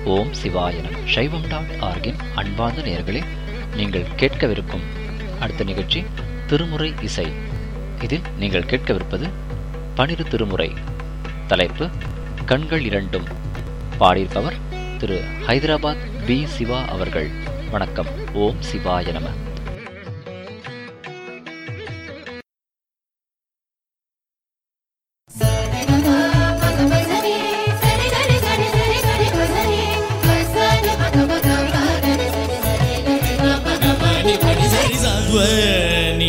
ஓம் சிவாய நம சைவம் டாட் ஆர்கின் அன்பார்ந்த நேயர்களே நீங்கள் கேட்கவிருக்கும் அடுத்த நிகழ்ச்சி திருமுறை இசை இதில் நீங்கள் கேட்கவிருப்பது பனிரு திருமுறை தலைப்பு கண்கள் இரண்டும் பாடியிருப்பவர் திரு ஹைதராபாத் பி சிவா அவர்கள் வணக்கம் ஓம் சிவாய நம ಧ್ವನಿ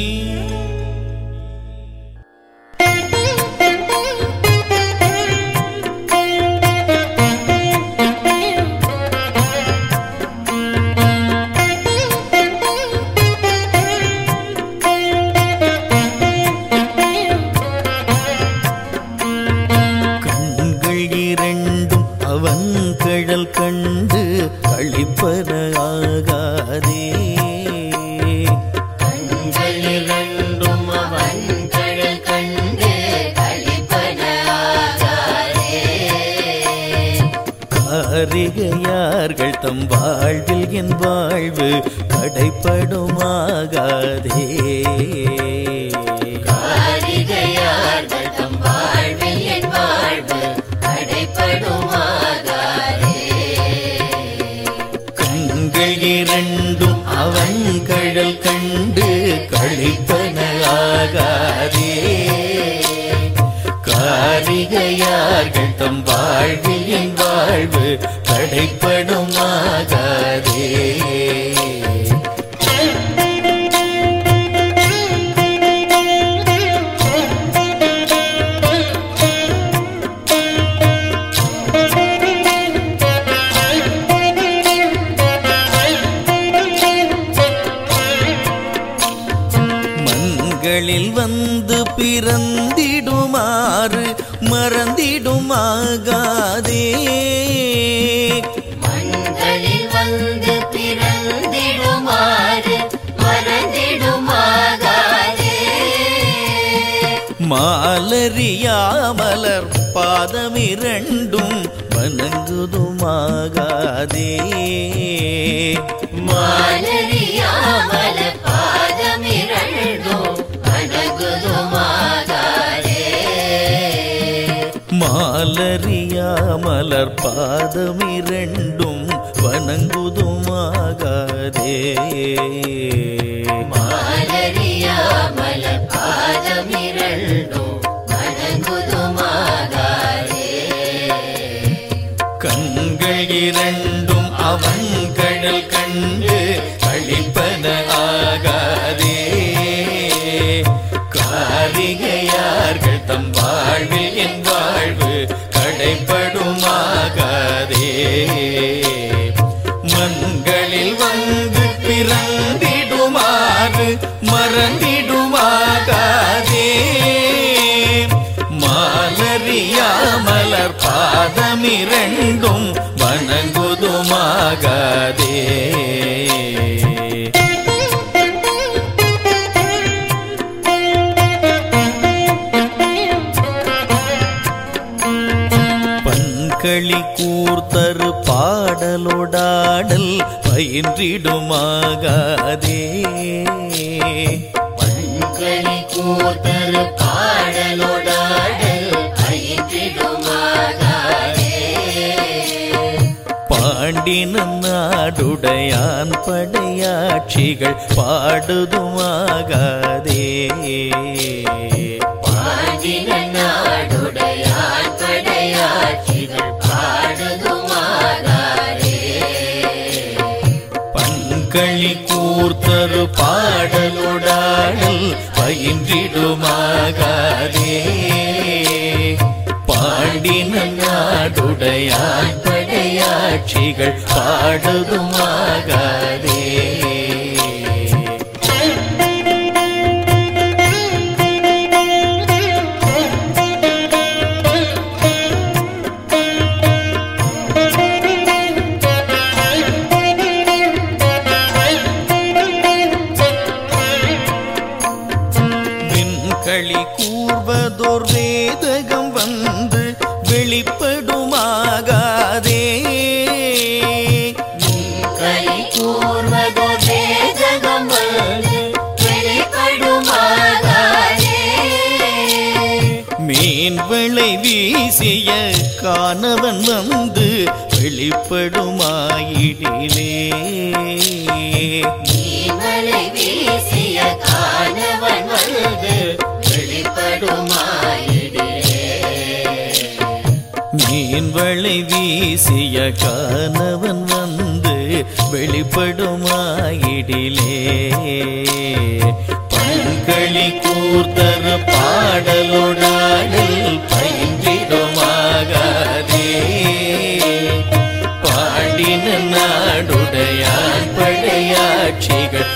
கண்கள் இரண்டும் அவன் கழல் கண்டு கழிப்பன ஆகாதே இரண்டும் அவன் கழல் கண்டு கழிப்பனாகாதே காரிகையார்கள் தம் வாழ்வில் என் வாழ்வு கடைப்படுமாகாதே காரிகையார்கள் தம் வாழ்வில் என் வாழ்வு கடைப்படுமாகாதே கண்கள் இரண்டும் அவன் கழல் கண்டு கழிப்பனாகாதே காரிகையார்கள் தம் வாழ்வில் என் வாழ்வு கடைப்படுமாகாதே மண்களில் வந்து பிறந்திடுமாறு மறந்திடுமாகாதே மண்களில் வந்து பிறந்திடுமாறு மறந்திடுமாகாதே மாலரியாமலர் பாதமிரண்டும் வணங்குதுமாகாதே மாலரியாமல பாதமிரண்டும் வணங்குதுமாகாதே மாலரியாமலர் பாதமிரண்டும் வணங்குதுமாகாதே மாலரியாமல பாதமிரண்டும் வணங்குதுமாகாதே கண்கள் இரண்டும் அவன் கடல் கண்டு கழிப்பன ஆகாதே காரிகையார்கள் தம் வாழ்வில் என் வாழ்வு கடைப்படுமாகாதே மண்களில் வந்து பிறந்திடுமாறு மறந்திடுமாகாதே மாலரியாமலர் பாதமிரண்டும் வணங்குதுமாகாதே பண்களி கூர்த்தரு பாடலோடாடல் பயின்றிடுமாகாதே பண்களி கூத்தரு பாடலோடாடல் பயிற்றிடுமாகாதே பாண்டின நாடுடையான் படையாட்சிகள் பாடுதுமாகாதே பாடின நாடுடையான் படையாட்சிகள் பாடுதுமாகாதே பண்களி கூர்த்தரு பாடலுடாடல் பயின்றிடுமாகாதே பாண்டின நாடுடையான் படையாட்சிகள் பாடுதுமாகாதே விண்களி கூர்வதோர் வேதகம் வந்து வெளிப்படுமாகாதே காணவன் வந்து வெளிப்படுமாயிடிலே நீமலை வீசிய காணவன் வந்து வெளிப்படுமாயிடே மீன் வளை வீசிய காணவன் வந்து வெளிப்படுமாயிடிலே பண்களி கூர்த்தரு பாடலோடாடல் பயின்றிடுமாகாதே பாடின நாடுடையான் படையாட்சிகள்